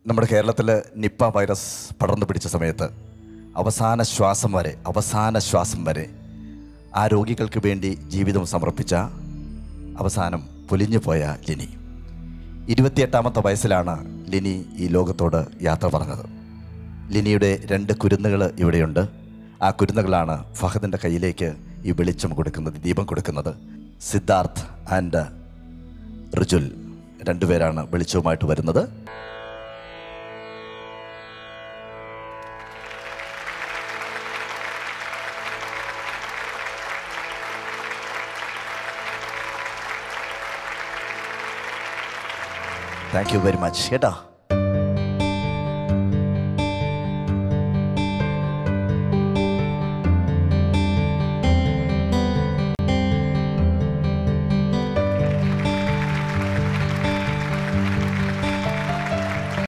നമ്മുടെ കേരളത്തിൽ Nipah virus പടർന്നു പിടിച്ച സമയത്ത് അവസാന ശ്വാസം വരെ അവസാന ശ്വാസം വരെ ആ രോഗികൾക്ക് വേണ്ടി ജീവിതം സമർപ്പിച്ച അവസാനം പൊലിഞ്ഞു പോയ ലിനി ഇരുപത്തിയെട്ടാമത്തെ വയസ്സിലാണ് ലിനി ഈ ലോകത്തോട് യാത്ര പറഞ്ഞത് ലിനിയുടെ രണ്ട് കുരുന്നുകൾ ഇവിടെയുണ്ട് ആ കുരുന്നുകളാണ് ഫഹദിൻ്റെ കയ്യിലേക്ക് ഈ വെളിച്ചം കൊടുക്കുന്നത് ദീപം കൊടുക്കുന്നത് സിദ്ധാർത്ഥ് ആൻഡ് റിജുൽ രണ്ടുപേരാണ് വെളിച്ചവുമായിട്ട് വരുന്നത് താങ്ക് യു വെരി മച്ച് കേട്ടോ